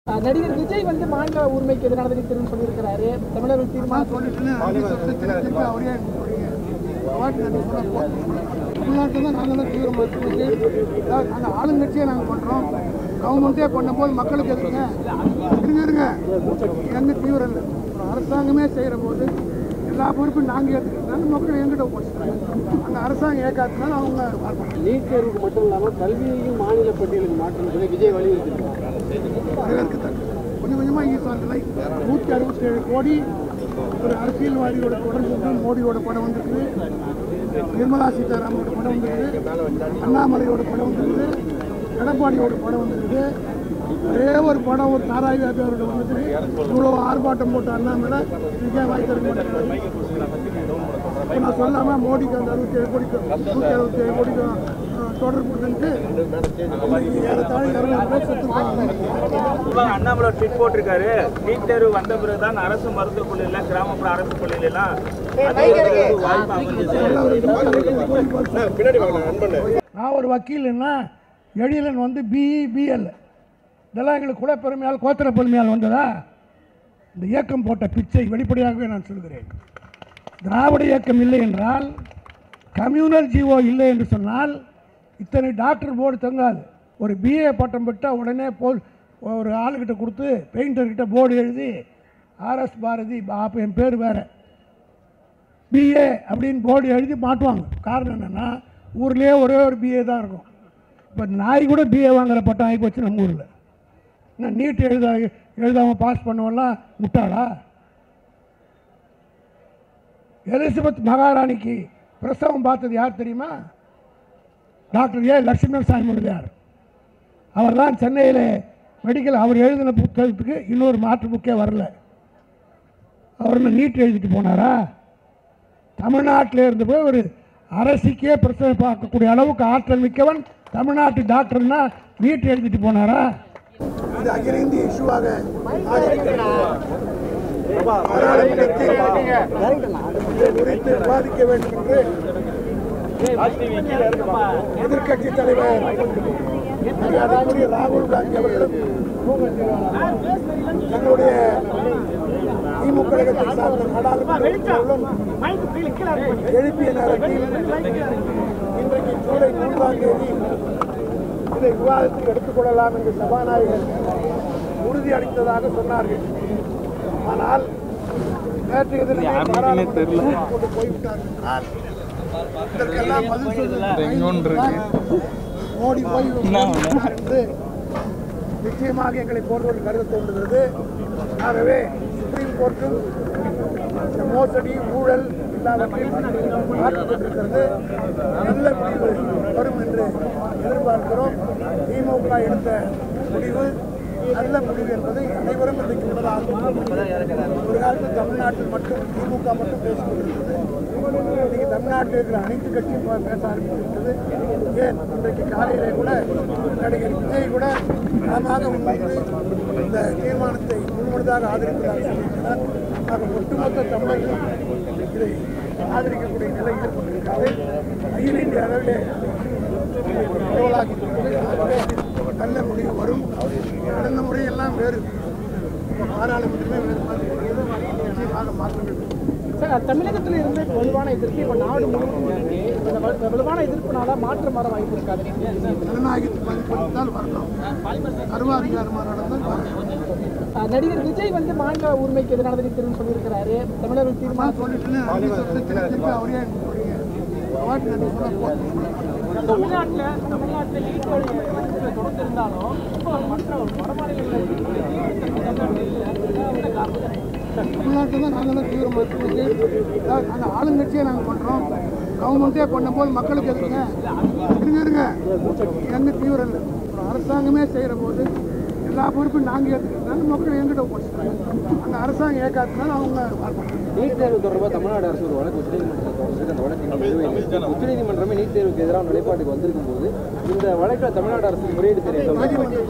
அஹ் நடிகர் விஜய் வந்து மாநில உரிமைக்கு எதிரானது நீக்கிறேன்னு சொல்லியிருக்கிறாரு தமிழர்கள் தீர்மானம் தமிழ்நாட்டில் தான் நாங்கள் தான் தீவிரமாக இருக்கிறது நாங்கள் ஆளுங்கட்சியே நாங்கள் பண்ணுறோம் கவர்மெண்ட்டே பண்ணும்போது மக்களுக்கு எதுங்க இருங்க இருங்க எங்கள் தீவிரம் இல்லை ஒரு அரசாங்கமே செய்கிற போது எல்லா பொறுப்பும் நாங்கள் ஏற்றுக்கிறதுனால மக்கள் எங்கிட்ட ஒப்படைச்சிட்டாங்க அந்த அரசாங்கம் ஏற்காத்துனால அவங்க பார்க்கணும் நீட் தேர்வுக்கு மட்டும் இல்லாமல் கல்வியையும் மாநில பட்டியலுக்கு மாற்றணும் சொல்லி விஜய் வலியுறுத்திருக்காங்க வரவேற்கத்தக்கது கொஞ்சம் கொஞ்சமாக ஈஸ்வரங்களை நூற்றி அறுபத்தி ஏழு கோடி ஒரு அரசியல்வாதியோட தொடர்பு வந்து மோடியோட படம் வந்திருக்குது நிர்மலா சீதாராமனோட படம் வந்திருக்குது அண்ணாமலையோட படம் வந்திருக்குது எடப்பாடியோட படம் வந்திருக்குது ஒரே ஒரு படம் ஒரு தாராய் வியாபாரோட வந்துட்டு இவ்வளோ ஆர்ப்பாட்டம் போட்ட அண்ணாமலை இதுக்கே வாய் தர மாட்டேங்கிறாரு இப்ப நான் சொல்லாமல் மோடிக்கு அந்த அறுபத்தி ஏழு கோடிக்கு நூற்றி அறுபத்தி ஏழு கோடிக்கு அஹ், தொடர்பு இருக்குன்ட்டு ஏறத்தாழ இரநூறு பேர் செத்துருக்காங்க அண்ணாமலை ட்வீட் போட்டிருக்காரு நீட் தேர்வு வந்த பிறகுதான் அரசு மருத்துவக் பள்ளியில கிராமப்புற அரசு பள்ளியில எல்லாம் அதிக வாய்ப்பு அமைஞ்சது நான் ஒரு வக்கீல்னா எழிலன் வந்து பிஇ பிஎல் இதெல்லாம் எங்களுக்கு கூட பெருமையால் கோத்திர பெருமையால் வந்ததா இந்த இயக்கம் போட்ட பிச்சை வெளிப்படையாகவே நான் சொல்கிறேன் திராவிட இயக்கம் இல்லை என்றால் கம்யூனல் ஜீவோ இல்லை என்று சொன்னால் இத்தனை டாக்டர் போர்டு தங்காது ஒரு பிஏ பட்டம் பெற்றால் உடனே போ ஒரு ஆளுக்கிட்ட கொடுத்து பெயிண்டர்கிட்ட போர்டு எழுதி ஆர்எஸ் பாரதி அப்போ என் பேர் வேறு பிஏ அப்படின்னு போர்டு எழுதி மாட்டுவாங்க காரணம் என்னென்னா ஊர்லேயே ஒரே ஒரு பிஏ தான் இருக்கும் இப்போ நாய் கூட பிஏ வாங்குற பட்டம் ஆகி போச்சு நம்ம ஊரில் என்ன நீட் எழுத எழுதாமல் பாஸ் பண்ணவெல்லாம் முட்டாளா எலிசபெத் மகாராணிக்கு பிரசவம் பார்த்தது யார் தெரியுமா டாக்டர் ஏ லட்சுமணன் சாமி முதலியார் அவர் தான் சென்னையில் மெடிக்கல் அவர் எழுதின புத்தகத்துக்கு இன்னொரு மாற்று புக்கே வரல அவர் என்ன நீட் எழுதிட்டு போனாரா தமிழ்நாட்டில் இருந்தப்போ ஒரு அரசுக்கே பிரச்சனை பார்க்கக்கூடிய அளவுக்கு ஆற்றல் மிக்கவன் தமிழ்நாட்டு டாக்டர்னா நீட் எழுதிட்டு போனாரா இது அகில இந்திய இஷ்யூவாக குறித்து விவாதிக்க வேண்டும் என்று எதிர்கட்சி தலைவர் மரியாதைக்குரிய ராகுல் காந்தி அவர்களும் தங்களுடைய திமுக கழகத்தை சார்ந்த நாடாளுமன்ற உறுப்பினர்களும் எழுப்பிய நேரத்தில் இன்றைக்கு ஜூலை மூன்றாம் தேதி இதை விவாதத்துக்கு எடுத்துக்கொள்ளலாம் என்று சபாநாயகர் உறுதி அளித்ததாக சொன்னார்கள் ஆனால் நேற்றைய தினமே பாராளுமன்றத்தில் கொண்டு போய்விட்டார்கள் ஆனால் இதற்கெல்லாம் பதில் சொல்வதற்கு மோடி போய் என்று நிச்சயமாக எங்களை போன்றவர்கள் கருத தோன்றுகிறது ஆகவே சுப்ரீம் கோர்ட்டும் இந்த மோசடி ஊழல் எல்லாவற்றையும் பார்த்துக்கொண்டிருக்கிறது நல்ல முடிவு வரும் என்று எதிர்பார்க்கிறோம் திமுக எடுத்த முடிவு நல்ல முடிவு என்பதை அனைவரும் இன்றைக்கு உணராகும் ஒரு காலத்தில் தமிழ்நாட்டில் மட்டும் திமுக மட்டும் பேசிக் கொண்டிருந்தது இன்னைக்கு தமிழ்நாட்டில் இருக்கிற அனைத்து கட்சியும் பே- பேச ஆரம்பித்திருக்கிறது ஏன் இன்றைக்கு காலையிலே கூட நடிகர் விஜய் கூட பலமாக முன்வந்து இந்த தீர்மானத்தை முழுமுழுதாக ஆதரிப்பதாக சொல்லியிருக்கிறார் ஆக ஒட்டுமொத்த தமிழர்களும் இதை ஆதரிக்கக்கூடிய நிலை ஏற்பட்டிருக்கிறது அகில இந்திய அளவிலே பரவலாகி இருக்கிறது. ஆகவே நல்ல முடிவு வரும் கடந்த முறையெல்லாம் வேறு பாராளுமன்றமே வேறு மாதிரி இருக்கிறது. நிச்சயமாக மாற்றம் வேண்டும் சார் தமிழகத்தில் இருந்து வலுவான எதிர்ப்பு இப்போ நாடு முழுவதும் இருக்கு இந்த வலு- வலுவான எதிர்ப்புனால மாற்றம் வர வாய்ப்பு இருக்காது ஜனநாயகத்தை மதிப்பளித்தால் வரலாம் சர்வாதிகாரமாக நடந்தால் வரலாம் அஹ் நடிகர் விஜய் வந்து மாநில உரிமைக்கு எதிரானது நீக்கிறேன்னு சொல்லியிருக்கிறாரு தமிழர்கள் தீர்மானம் நான் சொல்லிட்டேன் அஞ்சு வருஷத்துல திருப்பி அவரே எனக்கு சொல்றீங்க வாட்டு நான் சொன்னா போதும். தமிழ்நாட்டில் தமிழ்நாட்டில் நீட் தேர்வு தொடர்ந்து இருந்தாலும் இப்போ மற்ற வட மாநிலங்களில் தமிழ்நாட்டில் தான் நாங்கள் தான் தீவிரமாக இருக்கிறது நாங்கள் ஆளுங்கட்சியே நாங்கள் பண்ணுறோம் கவர்மெண்ட்டே பண்ணும்போது மக்களுக்கு எதுங்க இருங்க இருங்க எங்கள் தீவிரம் இல்லை ஒரு அரசாங்கமே செய்கிற போது எல்லா பொறுப்பும் நாங்கள் ஏற்றுக்கிறதுனால மக்கள் எங்கிட்ட ஒப்படைச்சிட்டாங்க அந்த அரசாங்கம் ஏற்காத்துனால அவங்க பார்க்கணும் நீட் தேர்வு தொடர்பாக தமிழ்நாடு அரசு ஒரு வழக்கு உச்சநீதிமன்றத்தில் தொடர்ந்து அந்த வழக்கு இன்னும் நிலுவையில் உச்சநீதிமன்றமே நீட் தேர்வுக்கு எதிரான நிலைப்பாட்டுக்கு வந்திருக்கும் போது இந்த வழக்கில் தமிழ்நாடு அரசு முறையீடு தெரியும்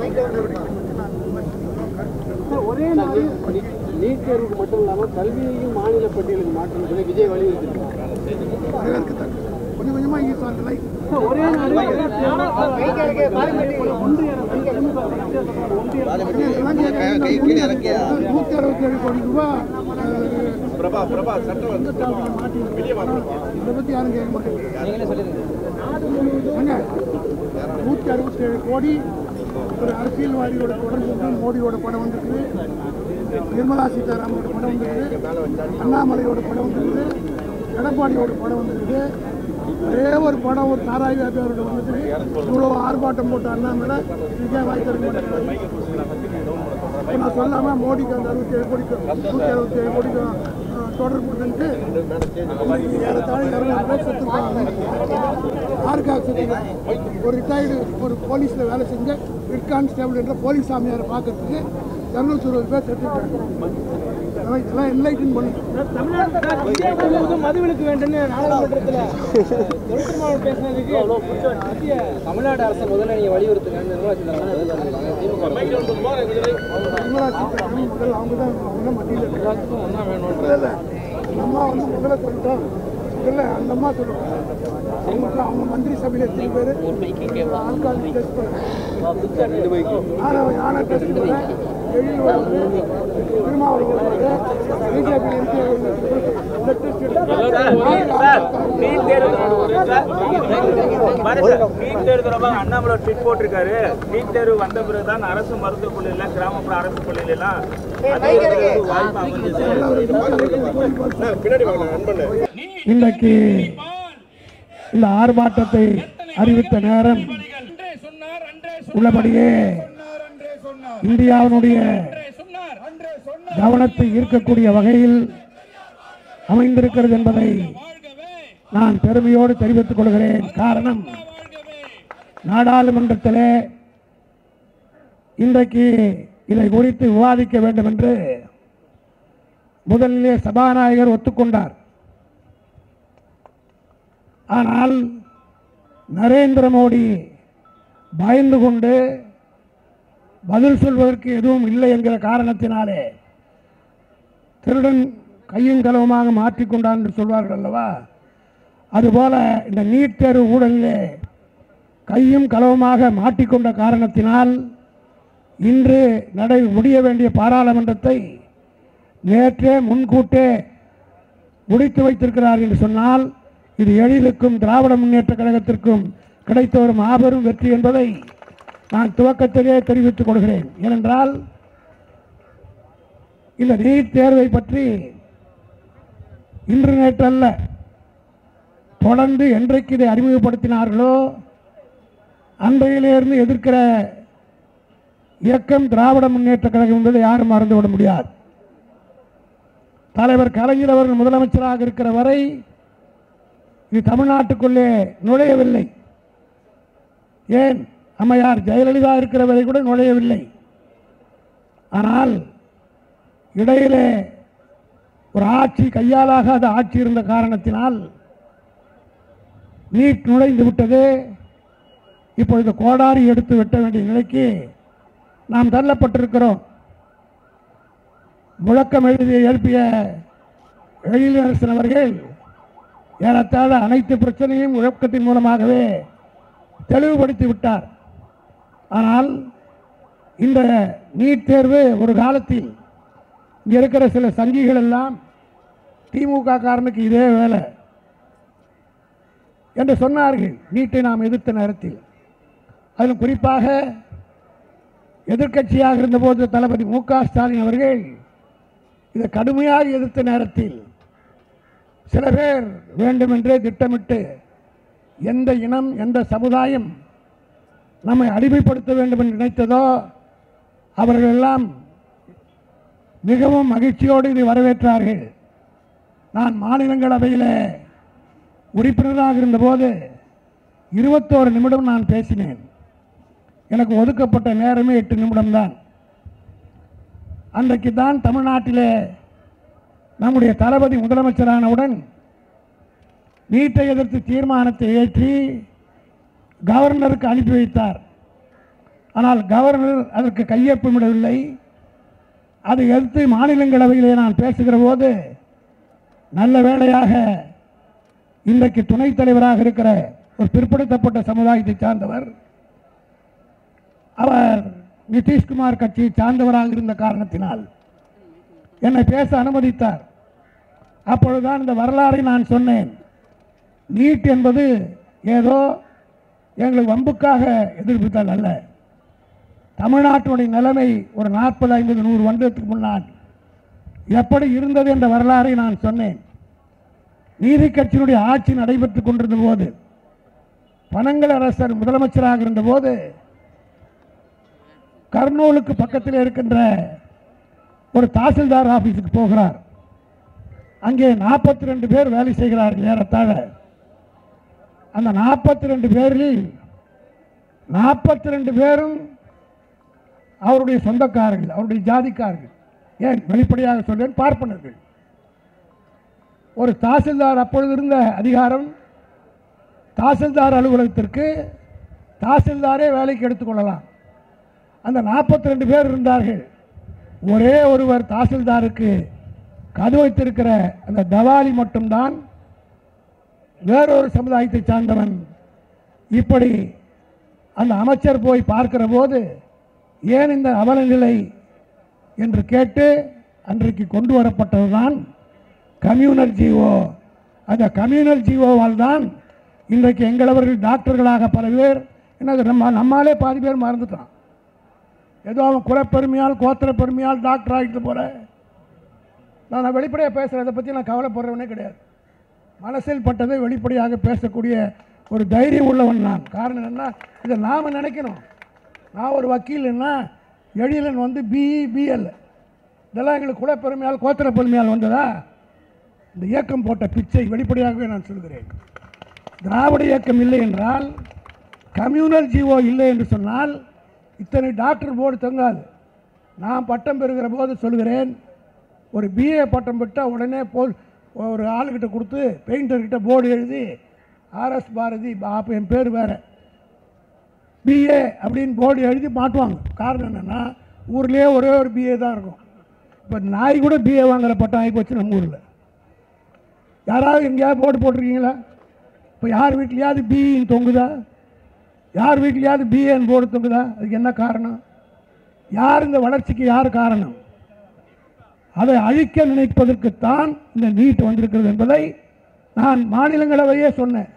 ஒரே நாள் நீட் தேர்வுக்கு மட்டும் இல்லாமல் கல்வியையும் மாநில பட்டியலுக்கு மாற்றணும் சொல்லி விஜய் வலியுறுத்திருக்காங்க வரவேற்கத்தக்கது கொஞ்சம் கொஞ்சமாக ஈஸ் ஆன் லைஃப் ஒரே நாடு நூற்றி அறுபத்தி ஏழு கோடி ரூபாய் பிரபா பிரபா சட்டம் வந்து வெளியே வா பிரபா இதை பற்றி யாரும் கேட்க மாட்டேங்குது ஏங்க, நூற்றி அறுபத்தி ஏழு கோடி ஒரு அரசியல்வாதியோட தொடர்பு மோடியோட படம் வந்திருக்குது நிர்மலா சீதாராமனோட படம் வந்திருக்குது அண்ணாமலையோட படம் வந்திருக்குது எடப்பாடியோட படம் வந்திருக்குது ஒரே ஒரு படம் ஒரு சாராய் வியாபாரோட வந்துட்டு இவ்வளோ ஆர்ப்பாட்டம் போட்ட அண்ணாமலை விஜய் வாய் தர மாட்டேங்கிறாரு இப்ப நான் சொல்லாம மோடிக்கு அந்த அறுபத்தி ஏழு கோடிக்கு நூற்றி அறுபத்தி ஏழு கோடிக்கு அஹ், தொடர்பு இருக்குன்ட்டு இன்னைக்கு ஏறத்தாழ இரநூறு பேர் செத்துருக்காங்க யாருக்காக செத்துருக்காங்க ஒரு ரிட்டையர்டு ஒரு போலீஸில் வேலை செஞ்ச ஹெட் கான்ஸ்டேபிள் என்ற போலீஸ் சாமியாரை பார்க்கறதுக்கு இரநூத்தி இருபது பேர் செத்துருக்காங்க இதெல்லாம் இதெல்லாம் என்லைட்டன் பண்ணு தமிழ்நாடு இந்தியா முழுவதும் மதுவிலக்கு வேண்டும்னு நாடாளுமன்றத்தில் தொழிற்சமாவட்டம் பேசினதுக்கு மத்திய தமிழ்நாடு அரசு முதல்ல நீங்க வலியுறுத்துங்க நிர்மலா சீதாராமன் பதில் சொல்லியிருக்காங்க. திமுக நிர்மலா சீதாராமன் முதல்ல அவங்க தான் அவங்க தான் மத்தியில் இருக்காங்க இல்லை இல்லை அந்த அம்மா வந்து முதல்ல சொல்லிட்டோம் இல்லை அந்த அம்மா சொல்லுவாங்க அவங்க அவங்க மந்திரி சபையில் எத்தனை பேர் ஆட்கால் டெஸ்ட் பண்ண யானை யானை டெஸ்ட் பண்ண எழில் வருது திருமாவளவன் வருது BJP MP blood test sir NEET தேர்வு சார் பாருங்க சார், நீட் தேர்வு தொடர்பாக அண்ணாமலை ட்வீட் போட்டிருக்காரு நீட் தேர்வு வந்த பிறகுதான் அரசு மருத்துவக் பள்ளியில கிராமப்புற அரசு பள்ளியில எல்லாம் அது ஒரு வாய்ப்பு அமைஞ்சது பின்னாடி வாங்க நண்பன் இன்றைக்கு இந்த ஆர்ப்பாட்டத்தை அறிவித்த நேரம் உள்ளபடியே இந்தியாவினுடைய கவனத்தை ஈர்க்கக்கூடிய வகையில் அமைந்திருக்கிறது என்பதை நான் பெருமையோடு தெரிவித்துக் கொள்கிறேன் காரணம் நாடாளுமன்றத்திலே இன்றைக்கு இதை குறித்து விவாதிக்க வேண்டும் என்று முதலிலே சபாநாயகர் ஒத்துக்கொண்டார் ஆனால் நரேந்திர மோடி பயந்து கொண்டு பதில் சொல்வதற்கு எதுவும் இல்லை என்கிற காரணத்தினாலே திருடன் கையும் களவுமாக மாற்றிக்கொண்டான் என்று சொல்வார்கள் அல்லவா அதுபோல இந்த நீட் தேர்வு ஊழலிலே கையும் களவுமாக மாட்டிக்கொண்ட காரணத்தினால் இன்று நடை முடிய வேண்டிய பாராளுமன்றத்தை நேற்றே முன்கூட்டே முடித்து வைத்திருக்கிறார் என்று சொன்னால் இது எழிலுக்கும் திராவிட முன்னேற்ற கழகத்திற்கும் கிடைத்த ஒரு மாபெரும் வெற்றி என்பதை நான் துவக்கத்திலே தெரிவித்துக் கொள்கிறேன் ஏனென்றால் இந்த நீட் தேர்வை பற்றி இன்று நேற்றல்ல தொடர்ந்து என்றைக்கு இதை அறிமுகப்படுத்தினார்களோ அன்றையிலிருந்து எதிர்க்கிற இயக்கம் திராவிட முன்னேற்ற கழகம் என்பதை யாரும் மறந்துவிட முடியாது தலைவர் கலைஞர் அவர்கள் முதலமைச்சராக இருக்கிற வரை இது தமிழ்நாட்டுக்குள்ளே நுழையவில்லை ஏன் அம்மையார் ஜெயலலிதா இருக்கிற வரை கூட நுழையவில்லை ஆனால் இடையிலே ஒரு ஆட்சி கையாலாகாத ஆட்சி இருந்த காரணத்தினால் நீட் நுழைந்து விட்டது இப்பொழுது கோடாரி எடுத்து வெட்ட வேண்டிய நிலைக்கு நாம் தள்ளப்பட்டிருக்கிறோம் முழக்கம் எழுதி எழுப்பிய எழிலரசன் அவர்கள் ஏறத்தாழ அனைத்து பிரச்சனையும் முழக்கத்தின் மூலமாகவே தெளிவுபடுத்தி விட்டார் ஆனால் இந்த நீட் தேர்வு ஒரு காலத்தில் இங்கே இருக்கிற சில சங்கிகள் எல்லாம் திமுக காரனுக்கு இதே வேலை என்று சொன்னார்கள் நீட்டை நாம் எதிர்த்த நேரத்தில் அதிலும் குறிப்பாக எதிர்க்கட்சியாக இருந்தபோது தளபதி மு க ஸ்டாலின் அவர்கள் இதை கடுமையாக எதிர்த்த நேரத்தில் சில பேர் வேண்டுமென்றே திட்டமிட்டு எந்த இனம் எந்த சமுதாயம் நம்மை அடிமைப்படுத்த வேண்டும் என்று நினைத்ததோ அவர்கள் எல்லாம் மிகவும் மகிழ்ச்சியோடு இதை வரவேற்றார்கள் நான் மாநிலங்களவையில் உறுப்பினராக இருந்தபோது இருபத்தோரு நிமிடம் நான் பேசினேன் எனக்கு ஒதுக்கப்பட்ட நேரமே எட்டு நிமிடம்தான் அன்றைக்கு தான் தமிழ்நாட்டிலே நம்முடைய தளபதி முதலமைச்சரானவுடன் நீட்டை எதிர்த்து தீர்மானத்தை ஏற்றி கவர்னருக்கு அனுப்பி வைத்தார் ஆனால் கவர்னர் அதற்கு கையொப்பமிடவில்லை அதை எதிர்த்து மாநிலங்களவையிலே நான் பேசுகிற போது நல்ல வேளையாக இன்றைக்கு துணைத் தலைவராக இருக்கிற ஒரு பிற்படுத்தப்பட்ட சமுதாயத்தை சார்ந்தவர் அவர் நிதிஷ்குமார் கட்சியை சார்ந்தவராக இருந்த காரணத்தினால் என்னை பேச அனுமதித்தார் அப்பொழுதுதான் இந்த வரலாறை நான் சொன்னேன் நீட் என்பது ஏதோ எங்களுக்கு வம்புக்காக எதிர்ப்பித்தல் அல்ல தமிழ்நாட்டினுடைய நிலைமை ஒரு நாற்பது ஐம்பது நூறு வருடத்துக்கு முன்னால் எப்படி இருந்தது என்ற வரலாறை நான் சொன்னேன் நீதி கட்சியினுடைய ஆட்சி நடைபெற்றுக் கொண்டிருந்த போது பனங்கல் அரசர் முதலமைச்சராக இருந்தபோது கர்னூலுக்கு பக்கத்தில் இருக்கின்ற ஒரு தாசில்தார் ஆபீஸுக்கு போகிறார் அங்கே நாற்பத்தி ரெண்டு பேர் வேலை செய்கிறார்கள் ஏறத்தாழ அந்த நாற்பத்தி ரெண்டு பேரில் நாற்பத்தி ரெண்டு பேரும் அவருடைய சொந்தக்காரர்கள் அவருடைய ஜாதிக்காரர்கள் ஏன் வெளிப்படையாக சொல்றேன் பார்ப்பனர்கள் ஒரு தாசில்தார் அப்பொழுது இருந்த அதிகாரம் தாசில்தார் அலுவலகத்திற்கு தாசில்தாரே வேலைக்கு எடுத்துக்கொள்ளலாம் அந்த நாற்பத்தி ரெண்டு பேர் இருந்தார்கள் ஒரே ஒருவர் தாசில்தாருக்கு கது வைத்திருக்கிற அந்த தவாலி மட்டும்தான் வேறொரு சமுதாயத்தை சார்ந்தவன் இப்படி அந்த அமைச்சர் போய் பார்க்கிற போது ஏன் இந்த அவல நிலை என்று கேட்டு அன்றைக்கு கொண்டு வரப்பட்டதுதான் கம்யூனல் ஜீவோ அந்த கம்யூனல் ஜீவோவால் தான் இன்றைக்கு எங்களவர்கள் டாக்டர்களாக பல பேர் என்னது நம்ம நம்மாலே பாதி பேர் மறந்துட்டான் ஏதோ அவன் குலப்பெருமையால் கோத்திர பெருமையால் டாக்டர் ஆகிட்டு போகிற நான் வெளிப்படையாக பேசுகிறத பற்றி நான் கவலைப்படுறவனே கிடையாது மனசில் பட்டதை வெளிப்படையாக பேசக்கூடிய ஒரு தைரியம் உள்ளவன் நான் காரணம் என்ன இதை நாம் நினைக்கணும் நான் ஒரு வக்கீல்னா எழிலன் வந்து பிஇ பிஎல் இதெல்லாம் எங்களுக்கு குலப்பெருமையால் கோத்திர பெருமையால் வந்ததா இந்த இயக்கம் போட்ட பிச்சை வெளிப்படையாகவே நான் சொல்கிறேன் திராவிட இயக்கம் இல்லை என்றால் கம்யூனல் ஜீவோ இல்லை என்று சொன்னால் இத்தனை டாக்டர் போர்டு தங்காது நான் பட்டம் பெறுகிற போது சொல்கிறேன் ஒரு பிஏ பட்டம் பெற்றால் உடனே போ ஒரு ஆளுக்கிட்ட கொடுத்து பெயிண்டர்கிட்ட போர்டு எழுதி ஆர்எஸ் பாரதி அப்போ என் பேர் வேறு பிஏ அப்படின்னு போர்டு எழுதி மாட்டுவாங்க காரணம் என்னென்னா ஊர்லேயே ஒரே ஒரு பிஏ தான் இருக்கும் இப்போ நாய் கூட பிஏ வாங்குற பட்டம் ஆகி போச்சு நம்ம ஊரில் யாராவது எங்கேயாவது போர்டு போட்டிருக்கீங்களா இப்போ யார் வீட்லையாவது பிஇன்னு தொங்குதா யார் வீட்லையாவது பிஏன்னு போர்டு தொங்குதா அதுக்கு என்ன காரணம் யார் இந்த வளர்ச்சிக்கு யார் காரணம் அதை அழிக்க நினைப்பதற்குத்தான் இந்த நீட் வந்திருக்கிறது என்பதை நான் மாநிலங்களவையே சொன்னேன்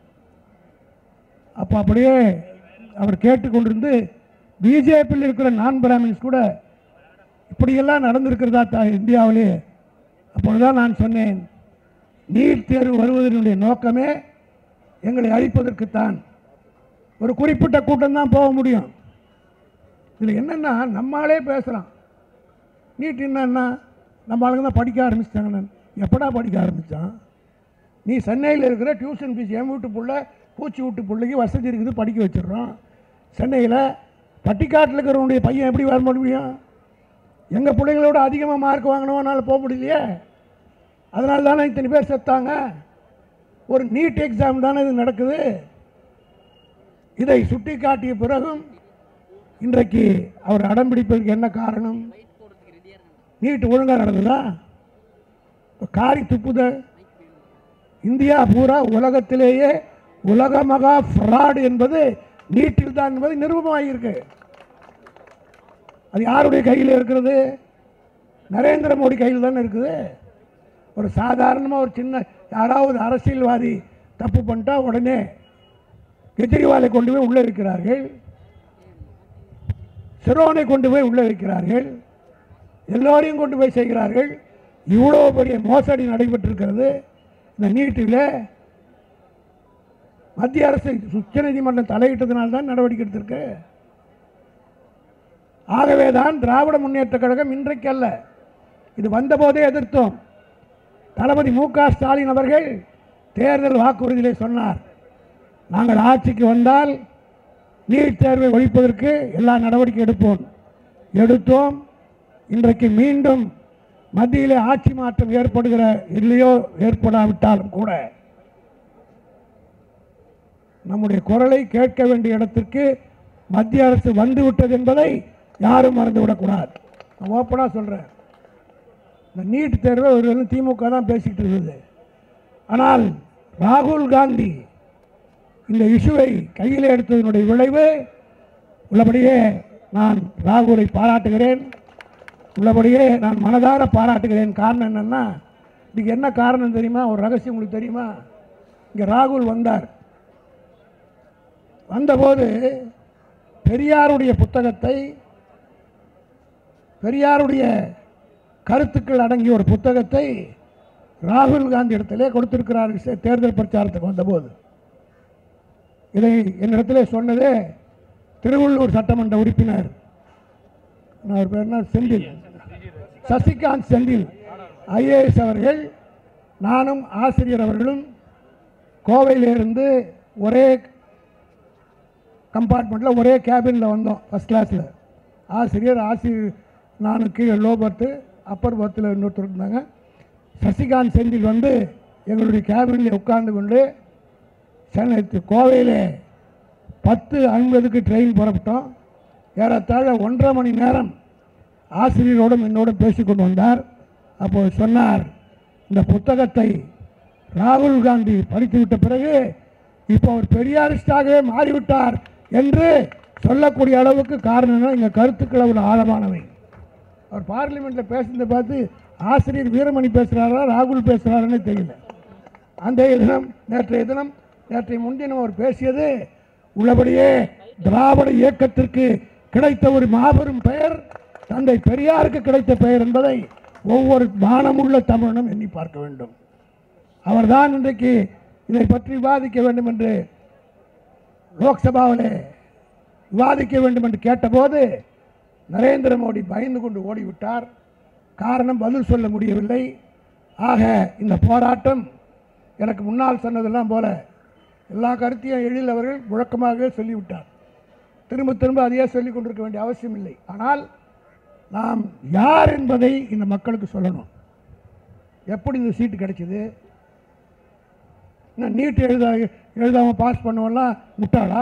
அப்போ அப்படியே அவர் கேட்டுக்கொண்டிருந்து பிஜேபியில் இருக்கிற நான் பிராமின்ஸ் கூட இப்படியெல்லாம் நடந்திருக்கிறதா தா இந்தியாவிலே அப்பொழுதுதான் நான் சொன்னேன் நீட் தேர்வு வருவதனுடைய நோக்கமே எங்களை அழிப்பதற்குத்தான் ஒரு குறிப்பிட்ட கூட்டம் தான் போக முடியும் இதில் என்னென்னா நம்மாலே பேசுகிறான் நீட் என்னன்னா நம்ம ஆளுங்க தான் படிக்க ஆரம்பிச்சிட்டாங்க எப்படா படிக்க ஆரம்பித்தான் நீ சென்னையில் இருக்கிற டியூஷன் ஃபீஸ் என் வீட்டு புள்ள பூச்சி வீட்டு பிள்ளைக்கு வசதி இருக்குது படிக்க வச்சிடுறோம் சென்னையில் பட்டிக்காட்டில் இருக்கிறவனுடைய பையன் எப்படி வர முடியும் எங்கள் பிள்ளைங்களோட அதிகமாக மார்க் வாங்கினவனால போக முடியலையே அதனால தானே இத்தனை பேர் செத்தாங்க ஒரு நீட் எக்ஸாம் தானே இது நடக்குது இதை சுட்டி காட்டிய பிறகும் இன்றைக்கு அவர் அடம் பிடிப்பதற்கு என்ன காரணம் நீட் ஒழுங்காக நடந்ததா இப்ப காரி துப்புத இந்தியா பூரா உலகத்திலேயே உலக மகா ஃப்ராடு என்பது நீட்டில் தான் என்பது நிரூபமாகியிருக்கு அது யாருடைய கையில் இருக்கிறது நரேந்திர மோடி கையில் தானே இருக்குது ஒரு சாதாரணமாக ஒரு சின்ன யாராவது அரசியல்வாதி தப்பு பண்ணிட்டா உடனே கெஜ்ரிவாலை கொண்டு போய் உள்ளே வைக்கிறார்கள் சிரோனை கொண்டு போய் உள்ளே வைக்கிறார்கள் எல்லோரையும் கொண்டு போய் செய்கிறார்கள் இவ்வளோ பெரிய மோசடி நடைபெற்றிருக்கிறது இந்த நீட்டில் மத்திய அரசு உச்சநீதிமன்றம் தலையிட்டதுனால தான் நடவடிக்கை எடுத்திருக்கு ஆகவே தான் திராவிட முன்னேற்ற கழகம் இன்றைக்கு அல்ல இது வந்தபோதே எதிர்த்தோம் தளபதி மு க ஸ்டாலின் அவர்கள் தேர்தல் வாக்குறுதியிலே சொன்னார் நாங்கள் ஆட்சிக்கு வந்தால் நீட் தேர்வை ஒழிப்பதற்கு எல்லா நடவடிக்கை எடுப்போம் எடுத்தோம் இன்றைக்கு மீண்டும் மத்தியிலே ஆட்சி மாற்றம் ஏற்படுகிற இல்லையோ ஏற்படாவிட்டாலும் கூட நம்முடைய குரலை கேட்க வேண்டிய இடத்திற்கு மத்திய அரசு வந்து விட்டது என்பதை யாரும் மறந்துவிடக்கூடாது நான் ஓப்பனாக சொல்கிறேன் இந்த நீட் தேர்வை ஒரு திமுக தான் பேசிக்கிட்டு இருக்குது ஆனால் ராகுல் காந்தி இந்த இஷ்யூவை கையில் எடுத்ததனுடைய விளைவு உள்ளபடியே நான் ராகுலை பாராட்டுகிறேன் உள்ளபடியே நான் மனதார பாராட்டுகிறேன் காரணம் என்னன்னா இதுக்கு என்ன காரணம் தெரியுமா ஒரு ரகசியம் உங்களுக்கு தெரியுமா இங்கே ராகுல் வந்தார் வந்தபோது பெரியாருடைய புத்தகத்தை பெரியாருடைய கருத்துக்கள் அடங்கிய ஒரு புத்தகத்தை ராகுல் காந்தி இடத்திலே கொடுத்திருக்கிறார் சே- தேர்தல் பிரச்சாரத்துக்கு வந்தபோது இதை என்னிடத்திலே சொன்னதே திருவள்ளூர் சட்டமன்ற உறுப்பினர் நான் அவர் பேர் என்ன செந்தில் சசிகாந்த் செந்தில் ஐஏஎஸ் அவர்கள் நானும் ஆசிரியர் அவர்களும் கோவையிலிருந்து ஒரே கம்பார்ட்மெண்ட்டில் ஒரே கேபினில் வந்தோம் ஃபஸ்ட் கிளாஸில் ஆசிரியர் ஆசிரியர் நானும் கீழே லோ பர்த்து அப்பர் பர்த்தில் இன்னொருத்தர் இருந்தாங்க சசிகாந்த் செந்தில் வந்து எங்களுடைய கேபினில் உட்கார்ந்து கொண்டு சென்னை கோவையில் பத்து ஐம்பதுக்கு ட்ரெயின் புறப்பட்டோம் ஏறத்தாழ ஒன்றரை மணி நேரம் ஆசிரியரோடும் என்னோடும் பேசிக்கொண்டு வந்தார் அப்போது சொன்னார் இந்த புத்தகத்தை ராகுல் காந்தி படித்துவிட்ட பிறகு இப்போ அவர் பெரியாரிஸ்டாகவே மாறிவிட்டார் என்று சொல்லக்கூடிய அளவுக்கு காரணம் என்ன எங்கள் கருத்துக்கள் அவ்வளோ ஆழமானவை அவர் பார்லிமெண்ட்டில் பேசுனதை பார்த்து ஆசிரியர் வீரமணி பேசுகிறாரா ராகுல் பேசுகிறாருன்னு தெரியல அன்றைய தினம் நேற்றைய தினம் நேற்றைய முன்தினம் அவர் பேசியது உள்ளபடியே திராவிட இயக்கத்திற்கு கிடைத்த ஒரு மாபெரும் பெயர் தந்தை பெரியாருக்கு கிடைத்த பெயர் என்பதை ஒவ்வொரு மானமுள்ள தமிழனும் எண்ணி பார்க்க வேண்டும் அவர்தான் இன்றைக்கு இதை பற்றி விவாதிக்க வேண்டும் என்று லோக்சபாவிலே விவாதிக்க வேண்டும் என்று கேட்டபோது நரேந்திர மோடி பயந்து கொண்டு ஓடிவிட்டார் காரணம் பதில் சொல்ல முடியவில்லை ஆக இந்த போராட்டம் எனக்கு முன்னால் சொன்னதெல்லாம் போல எல்லா கருத்தையும் எழில் அவர்கள் முழக்கமாகவே சொல்லிவிட்டார் திரும்ப திரும்ப அதையே சொல்லிக் கொண்டிருக்க வேண்டிய அவசியம் இல்லை ஆனால் நாம் யார் என்பதை இந்த மக்களுக்கு சொல்லணும் எப்படி இந்த சீட்டு கிடைச்சது என்ன நீட் எழுத எழுதாமல் பாஸ் பண்ணவெல்லாம் முட்டாளா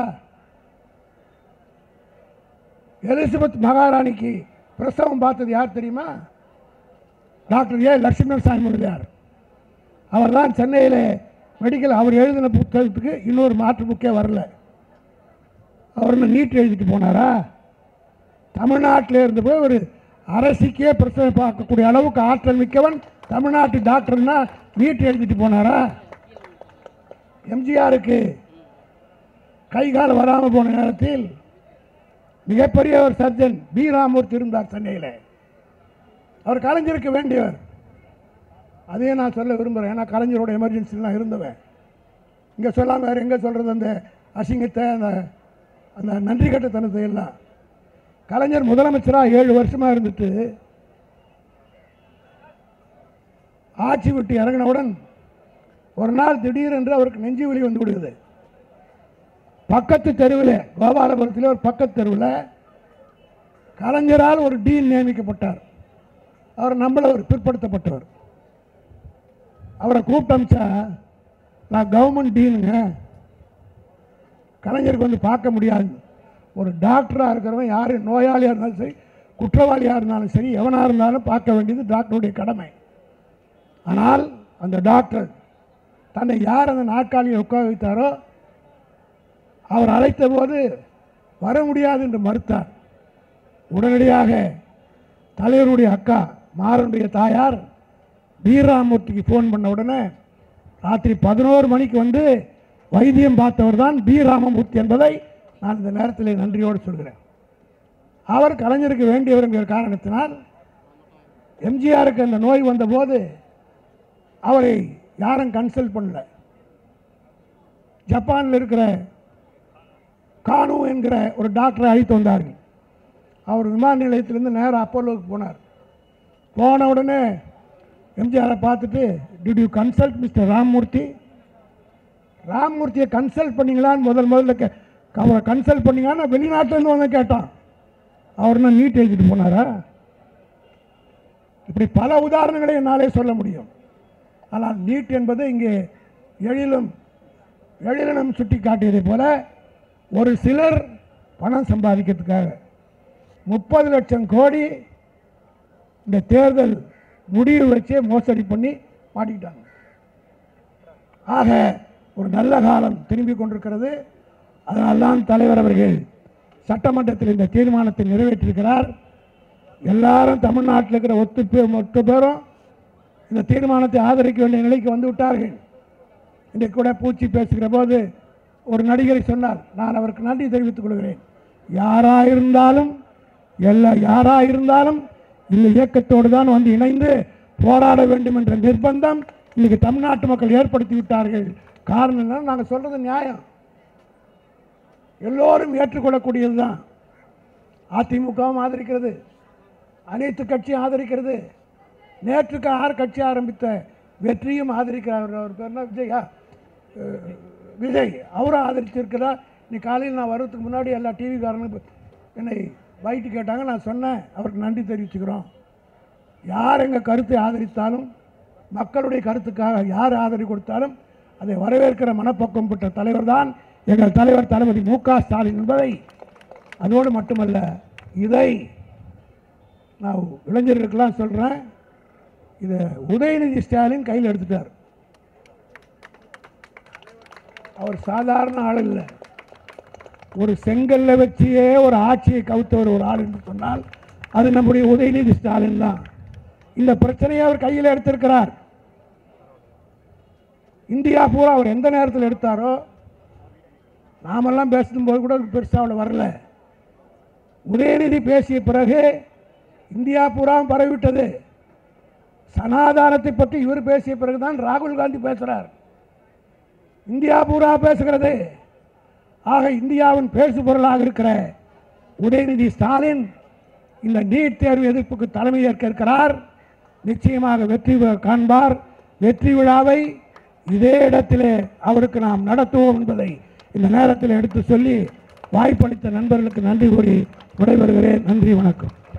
எலிசபெத் மகாராணிக்கு பிரசவம் பார்த்தது யார் தெரியுமா டாக்டர் ஏ லட்சுமண சாமி முதலியார் அவர் தான் சென்னையில் மெடிக்கல் அவர் எழுதின புத்தகத்துக்கு இன்னொரு மாற்று புக்கே வரல அவர் என்ன நீட் எழுதிட்டு போனாரா தமிழ்நாட்டில் இருந்து போய் ஒரு அரசிக்கே பிரச்சனை பார்க்கக்கூடிய அளவுக்கு ஆற்றல் மிக்கவன் தமிழ்நாட்டு டாக்டர்னா நீட் எழுதிட்டு போனாரா எம்ஜிஆருக்கு கை கால் வராமல் போன நேரத்தில் மிகப்பெரிய ஒரு சர்ஜன் பி ராமூர்த்தி இருந்தார் சென்னையில் அவர் கலைஞருக்கு வேண்டியவர் அதையே நான் சொல்ல விரும்புகிறேன் ஏன்னா கலைஞரோட எமர்ஜென்சிலாம் இருந்தவன் இங்கே சொல்லாமல் வேறு எங்கே சொல்கிறது அந்த அசிங்கத்தை அந்த அந்த நன்றி கட்டத்தனத்தை எல்லாம் கலைஞர் முதலமைச்சராக ஏழு வருஷமாக இருந்துட்டு ஆட்சி விட்டு இறங்கினவுடன் ஒரு நாள் திடீரென்று அவருக்கு நெஞ்சு வலி வந்து விடுகிறது பக்கத்து தெருவில் கோபாலபுரத்தில் ஒரு பக்கத்து தெருவில் கலைஞரால் ஒரு டீன் நியமிக்கப்பட்டார் அவர் நம்மள ஒரு பிற்படுத்தப்பட்டவர் அவரை கூப்பிட்டு அமிச்சா நான் கவர்மெண்ட் டீனுங்க கலைஞருக்கு வந்து பார்க்க முடியாது ஒரு டாக்டராக இருக்கிறவன் யார் நோயாளியாக இருந்தாலும் சரி குற்றவாளியாக இருந்தாலும் சரி எவனாக இருந்தாலும் பார்க்க வேண்டியது டாக்டருடைய கடமை ஆனால் அந்த டாக்டர் தன்னை யார் அந்த நாற்காலியை உட்கார வைத்தாரோ அவர் அழைத்த போது வர முடியாது என்று மறுத்தார் உடனடியாக தலைவருடைய அக்கா மாறனுடைய தாயார் பீராமூர்த்திக்கு ஃபோன் பண்ண உடனே ராத்திரி பதினோரு மணிக்கு வந்து வைத்தியம் பார்த்தவர் தான் பி ராமமூர்த்தி என்பதை நான் இந்த நேரத்தில் நன்றியோடு சொல்கிறேன் அவர் கலைஞருக்கு வேண்டியவர் என்கிற காரணத்தினால் எம்ஜிஆருக்கு அந்த நோய் வந்தபோது அவரை யாரும் கன்சல்ட் பண்ணல ஜப்பானில் இருக்கிற கானு என்கிற ஒரு டாக்டரை அழைத்து வந்தார்கள் அவர் விமான நிலையத்திலேருந்து நேராக அப்போலோவுக்கு போனார் போன உடனே எம்ஜிஆரை பார்த்துட்டு did you consult mister Rammurthy ராம்மூர்த்தியை கன்சல்ட் பண்ணீங்களான்னு முதல் முதல்ல கே அவரை கன்சல்ட் பண்ணீங்கன்னா வெளிநாட்டிலேருந்து வந்து கேட்டான் அவர் என்ன நீட் எழுதிட்டு போனாரா இப்படி பல உதாரணங்களை என்னாலே சொல்ல முடியும் ஆனால் நீட் என்பது இங்கே எழிலும் எழிலனும் சுட்டி காட்டியதைப் போல ஒரு சிலர் பணம் சம்பாதிக்கிறதுக்காக முப்பது லட்சம் கோடி இந்த தேர்தல் முடிவு வச்சே மோசடி பண்ணி மாட்டிக்கிட்டாங்க ஆக ஒரு நல்ல காலம் திரும்பி கொண்டிருக்கிறது அதனால்தான் தலைவர் அவர்கள் சட்டமன்றத்தில் இந்த தீர்மானத்தை நிறைவேற்றியிருக்கிறார் எல்லாரும் தமிழ்நாட்டில் இருக்கிற ஒத்து பேர் மொத்த பேரும் இந்த தீர்மானத்தை ஆதரிக்க வேண்டிய நிலைக்கு வந்து விட்டார்கள் இன்றைக்கு கூட பூச்சி பேசுகிற போது ஒரு நடிகரை சொன்னார் நான் அவருக்கு நன்றி தெரிவித்துக் கொள்கிறேன் யாராக இருந்தாலும் எல்லா யாராக இருந்தாலும் இந்த இயக்கத்தோடு தான் வந்து இணைந்து போராட வேண்டும் என்ற நிர்பந்தம் இன்னைக்கு தமிழ்நாட்டு மக்கள் ஏற்படுத்தி விட்டார்கள் காரணம் என்ன நாங்கள் சொல்றது நியாயம் எல்லோரும் ஏற்றுக்கொள்ளக்கூடியது தான் அதிமுகவும் ஆதரிக்கிறது அனைத்து கட்சியும் ஆதரிக்கிறது நேற்றுக்கு ஆறு கட்சி ஆரம்பித்த வெற்றியும் ஆதரிக்கிறார் அவர் அவர் பேர் என்ன விஜயா அஹ், விஜய் அவரும் ஆதரிச்சிருக்கிறார் நீ காலையில் நான் வர்றதுக்கு முன்னாடி எல்லா டிவிக்காரனும் என்னை பைட்டு கேட்டாங்க நான் சொன்னேன் அவருக்கு நன்றி தெரிவிச்சுக்கிறோம் யார் எங்கள் கருத்தை ஆதரித்தாலும் மக்களுடைய கருத்துக்காக யார் ஆதரவு கொடுத்தாலும் அதை வரவேற்கிற மனப்பக்குவம் பெற்ற தலைவர் தான் எங்கள் தலைவர் தளபதி மு க ஸ்டாலின் என்பதை அதோடு மட்டுமல்ல இதை நான் இளைஞர்களுக்கெல்லாம் சொல்கிறேன் இதை உதயநிதி ஸ்டாலின் கையில் எடுத்துட்டார் அவர் சாதாரண ஆள் இல்லை ஒரு செங்கல்ல வச்சியே ஒரு ஆட்சியை கவுத்தவர் ஒரு ஆள் என்று சொன்னால் அது நம்முடைய உதயநிதி ஸ்டாலின் தான் இந்த பிரச்சனையை அவர் கையில் எடுத்திருக்கிறார் இந்தியா பூரா அவர் எந்த நேரத்தில் எடுத்தாரோ நாமெல்லாம் பேசும்போது கூட பெருசாக அவ்வளோ வரல உதயநிதி பேசிய பிறகு இந்தியா பூரா பரவிவிட்டது சனாதானத்தை பற்றி இவர் பேசிய பிறகுதான் ராகுல் காந்தி பேசுகிறார் இந்தியா பூரா பேசுகிறது ஆக இந்தியாவின் பேசு பொருளாக இருக்கிற உதயநிதி ஸ்டாலின் இந்த நீட் தேர்வு எதிர்ப்புக்கு தலைமை ஏற்க இருக்கிறார் நிச்சயமாக வெற்றி வி- காண்பார் வெற்றி விழாவை இதே இடத்திலே அவருக்கு நாம் நடத்துவோம் என்பதை இந்த நேரத்தில் எடுத்து சொல்லி வாய்ப்பளித்த நண்பர்களுக்கு நன்றி கூறி விடைபெறுகிறேன் நன்றி வணக்கம்